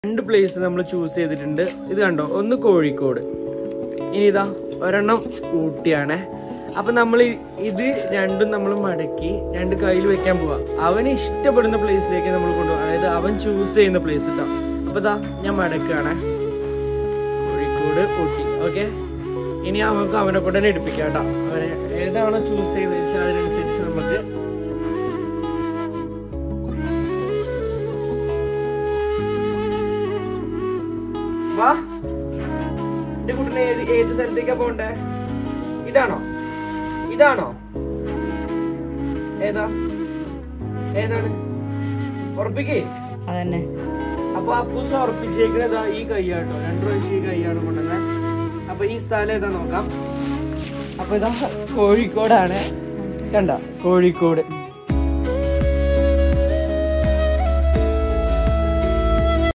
രണ്ട് പ്ലേസ് നമ്മൾ ചൂസ് ചെയ്തിട്ടുണ്ട് ഇത് കണ്ടോ ഒന്ന് കോഴിക്കോട് ഇനി ഇതാ ഒരെണ്ണം ഊട്ടിയാണേ അപ്പൊ നമ്മൾ ഇത് രണ്ടും നമ്മൾ മടക്കി രണ്ട് കയ്യിൽ വെക്കാൻ പോവാ അവന് ഇഷ്ടപ്പെടുന്ന പ്ലേസിലേക്ക് നമ്മൾ കൊണ്ടുപോകാം അതായത് അവൻ ചൂസ് ചെയ്യുന്ന പ്ലേസ് കേട്ടോ അപ്പൊ ഇതാ ഞാൻ മടക്കുകയാണേ കോഴിക്കോട് ഊട്ടി ഓക്കെ ഇനി നമുക്ക് അവനെ കൊണ്ട് തന്നെ എടുപ്പിക്കാം കേട്ടോ അവനെ ഏതാണോ ചൂസ് ചെയ്തത് വെച്ചാൽ അതിനനുസരിച്ച് നമുക്ക് വാ എന്റെ കുട്ടനെ ഏത് ഏത് സ്ഥലത്തേക്കാ പോണ്ടേ ഇതാണോ ഇതാണോ ഏതാ ഏതാണ് ഉറപ്പിക്കേ അതന്നെ അപ്പൊ അപ്പൂസ് ഉറപ്പിച്ചേക്കുന്നതാ ഈ കൈയാട്ടോ രണ്ടു പ്രാവശ്യം ഈ കൈയാണ് കൊണ്ടുവന്നെ അപ്പൊ ഈ സ്ഥലം ഏതാ നോക്കാം അപ്പൊ ഇതാ കോഴിക്കോടാണ് കണ്ട കോഴിക്കോട്